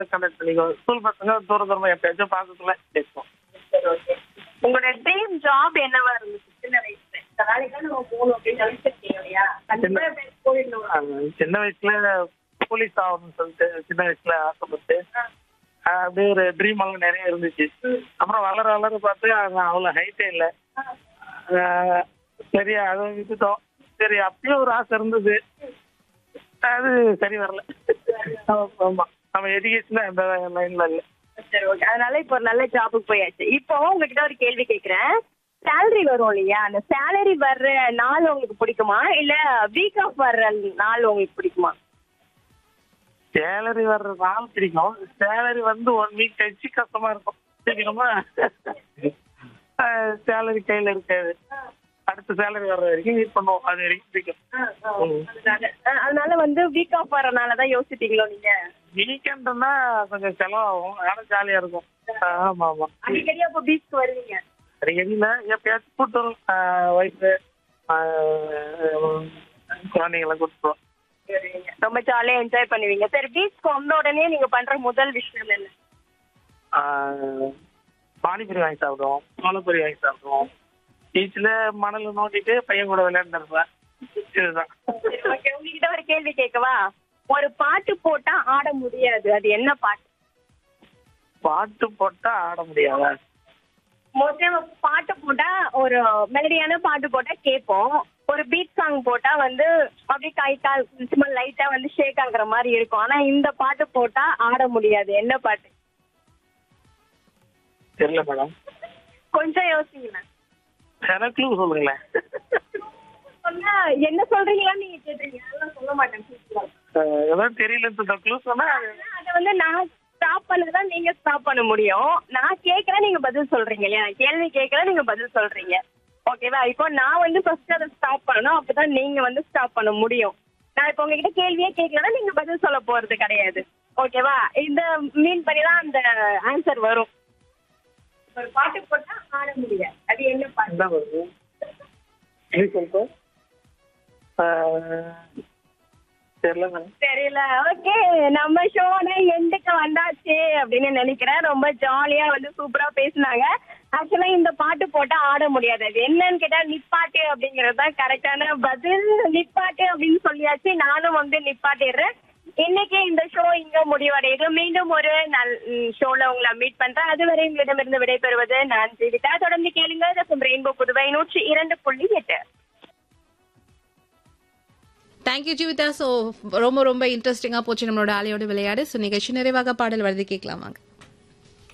Conduct பண்ணிக்கோ school பசங்க தூர தூரமா எப்பயாச்சும் பாக்கத்துல பேசுவோம் சரி ஓகே உங்களோட ட்ரீம் ஜாப் என்னவா இருந்துச்சு சின்ன வயசுல இந்த வேலைக்கு தான் நம்ம போகணும் அப்படின்னு நினைச்சிருக்கீங்க இல்லையா கண்டிப்பா எப்பயாச்சும் போயிடணும் ஆஹ் சின்ன வயசுல போலீஸ் ஆகணும்னு சொல்லிட்டு சின்ன வயசுல ஆசைப்பட்டு ஆஹ் அப்படியே ஒரு ட்ரீம் எல்லாம் நிறைய இருந்துச்சு அப்புறம் வளர வளர பார்த்து அது அவ்வளோ ஹைட்டே இல்லை ஆஹ் சரி அதை விட்டுட்டோம் சரி அப்பயும் ஒரு ஆசை இருந்தது அது சரி வரல ஆமா, ஆமா நம்ம எஜுகேஷன் அந்த லைன்ல இல்லை சரி ஓகே அதனால இப்போ ஒரு நல்ல ஜாபுக்கு போயாச்சு இப்போ உங்ககிட்ட ஒரு கேள்வி கேட்குறேன் சேலரி வரும் இல்லையா அந்த சேலரி வர்ற நாள் உங்களுக்கு பிடிக்குமா இல்ல வீக் ஆஃப் வர்ற நாள் உங்களுக்கு பிடிக்குமா சேலரி வர்ற நாள் பிடிக்கும் சேலரி வந்து ஒன் வீக் கழிச்சு கஷ்டமா இருக்கும் சீக்கிரமா சேலரி கையில இருக்காது அடுத்த சேலரி வர்ற வரைக்கும் வெயிட் பண்ணுவோம் அது வரைக்கும் பிடிக்கும் ம். அதனால அஹ் அதனால வந்து வீக் ஆஃப் வர்றனால தான் யோசிப்பீங்களோ நீங்க வீக்கெண்ட்னா கொஞ்சம் செலவாகும் ஆனா ஜாலியா இருக்கும் ஆமா ஆமா அடிக்கடி அப்போ பீச்சுக்கு வருவீங்க அடிக்கடியில எப்பயாச்சும் கூட்டு வரும் ஒய்ஃபு குழந்தைங்களை கூட்டுருவோம் சரிங்க. ரொம்ப ஜாலியா என்ஜாய் பண்ணுவீங்க சரி பீச்சுக்கு வந்த உடனே நீங்க பண்ற முதல் விஷயம் என்ன பானிபூரி வாங்கி சாப்பிடுவோம் சோளப்பூரி வாங்கி சாப்பிடுவோம் பீச்சில் மணல் நோண்டிட்டு பையன் கூட விளையாண்டுருப்பேன் இதுதான் ஓகே உங்ககிட்ட ஒரு கேள்வி கேட்கவா ஒரு பாட்டு போட்டா ஆட முடியாது அது என்ன பாட்டு பாட்டு போட்டா ஆட முடியாதா மோஸ்ட்லி நம்ம பாட்டு போட்டா ஒரு மெலடியான பாட்டு போட்டா கேட்போம் ஒரு பீட் சாங் போட்டா வந்து அப்படியே கை கால் சும்மா லைட்டா வந்து ஷேக் ஆகுற மாதிரி இருக்கும் ஆனா இந்த பாட்டு போட்டா ஆட முடியாது என்ன பாட்டு தெரியல மேடம் கொஞ்சம் யோசிங்களேன் எனக்கு சொல்லுங்களேன் சொன்னா என்ன சொல்றீங்களா நீங்க கேட்டீங்க அதெல்லாம் சொல்ல மாட்டேன் அஹ் ஏதாவது தெரியல க்ளூ சொன்னா அதை வந்து நான் ஸ்டாப் பண்ணதான் நீங்க ஸ்டாப் பண்ண முடியும் நான் கேட்கறேன் நீங்க பதில் சொல்றீங்க இல்லையா நான் கேள்வி கேட்கறேன் நீங்க பதில் சொல்றீங்க ஓகேவா இப்போ நான் வந்து ஃபர்ஸ்ட் அதை ஸ்டாப் பண்ணணும் அப்பதான் நீங்க வந்து ஸ்டாப் பண்ண முடியும் நான் இப்போ உங்ககிட்ட கேள்வியே கேட்கலன்னா நீங்க பதில் சொல்ல போறது கிடையாது ஓகேவா இந்த மீன் பண்ணி தான் அந்த ஆன்சர் வரும் ஒரு பாட்டு போட்டா ஆட முடியாது அது என்ன பாட்டு என்ன வருது என்ன சொல்லிட்டு தெரியல மேடம் தெரியல ஓகே நம்ம ஷோட எண்டுக்கு வந்தாச்சு அப்படின்னு நினைக்கிறேன் ரொம்ப ஜாலியா வந்து சூப்பரா பேசுனாங்க ஆக்சுவலா இந்த பாட்டு போட்டா ஆட முடியாது அது என்னன்னு கேட்டா நிப்பாட்டு அப்படிங்கறது தான் கரெக்டான பதில் நிப்பாட்டு அப்படின்னு சொல்லியாச்சு நானும் வந்து நிப்பாட்டிடுறேன் இன்னைக்கு இந்த ஷோ இங்க முடிவடையுது மீண்டும் ஒரு நல் ஷோல உங்களை மீட் பண்றேன் அதுவரை உங்களிடமிருந்து விடைபெறுவது நான் ஜீவிதா தொடர்ந்து கேளுங்க ரெயின்போ புதுவை நூற்றி இரண்டு புள்ளி எட்டு தேங்க்யூ ஜீவிதா ஸோ ரொம்ப ரொம்ப இன்ட்ரெஸ்டிங்காக போச்சு நம்மளோட ஆலையோட விளையாடு ஸோ நிகழ்ச்சி நிறைவாக பாடல் வருது கேட்கலாம் வாங்க